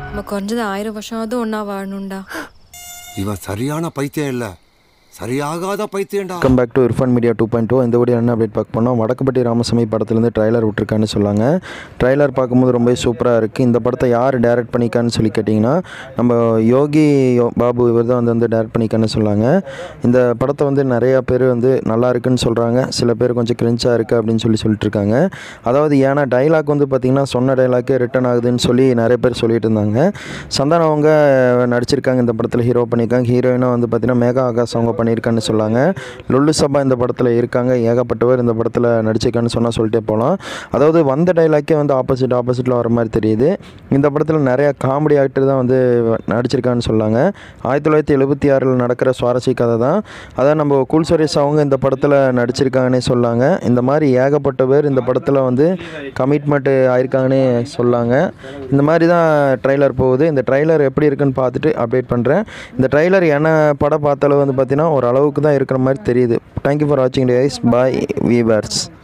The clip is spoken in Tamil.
நம்ம குறைஞ்சது ஆயிரம் வருஷமாவது ஒன்றா வாழணும்டா இவன் சரியான பைத்தியம் இல்ல சரியாகாத பைத்தியம்டா welcome back to Irfan media two point two இந்த வீடியோ என்ன அப்டேட் பார்க்க போனோம் வடக்குப்பட்டி ராமசாமி படத்துலேருந்து ட்ரைலர் விட்ருக்கான்னு சொல்லாங்க ட்ரைலர் பார்க்கும்போது ரொம்ப சூப்பராக இருக்குது இந்த படத்தை யார் டைரக்ட் பண்ணிக்கான்னு சொல்லி கேட்டிங்கன்னா நம்ம யோகி யோ- பாபு இவர் தான் வந்து வந்து டைரக்ட் பண்ணிக்கான்னு சொல்லாங்க இந்த படத்தை வந்து நிறையா பேர் வந்து நல்லா இருக்குன்னு சொல்கிறாங்க சில பேர் கொஞ்சம் கிரிஞ்சாக இருக்குது அப்படின்னு சொல்லி சொல்லிட்டு இருக்காங்க அதாவது ஏன்னா டைலாக் வந்து பார்த்திங்கன்னா சொன்ன டைலாக்கே ரிட்டன் ஆகுதுன்னு சொல்லி நிறைய பேர் சொல்லிட்டு இருந்தாங்க சந்தானம் அவங்க நடிச்சிருக்காங்க இந்த படத்தில் ஹீரோ பண்ணியிருக்காங்க ஹீரோயினாக வந்து பார்த்திங்கன்னா மேகா ஆகாஷ் அவங்க பண்ணியிருக்கான்னு சொல்லாங்க லுல்லு சபா இந்த படத்தில் இருக்காங்க ஏகப்பட்டவர் இந்த படத்தில் நடிச்சிருக்கான்னு சொன்னால் சொல்லிட்டே போகலாம் அதாவது வந்த டைலாக்கே வந்து ஆப்போசிட் ஆப்போசிட்டில் வர மாதிரி தெரியுது இந்த படத்தில் நிறைய காமெடி ஆக்டர் தான் வந்து நடிச்சிருக்கான்னு சொல்லாங்க ஆயிரத்தி தொள்ளாயிரத்தி எழுபத்தி ஆறில் நடக்கிற சுவாரஸ்ய கதை தான் அதான் நம்ம கூல் சுரேஷ் அவங்க இந்த படத்தில் நடிச்சிருக்காங்கன்னே சொல்லாங்க இந்த மாதிரி ஏகப்பட்ட பேர் இந்த படத்தில் வந்து கமிட்மெண்ட் ஆயிருக்காங்கன்னே சொல்லாங்க இந்த மாதிரி தான் ட்ரைலர் போகுது இந்த ட்ரைலர் எப்படி இருக்குன்னு பார்த்துட்டு அப்டேட் பண்ணுறேன் இந்த ட்ரைலர் என்ன படம் பார்த்தாலும் வந்து பார்த்தீங்கன்னா ஒரு அளவுக்கு தான் இருக்கிற மாதிரி தெரியுது தேங்க்யூ ஃபார் வாட்சிங் டேஸ் பாய் வீவர்ஸ்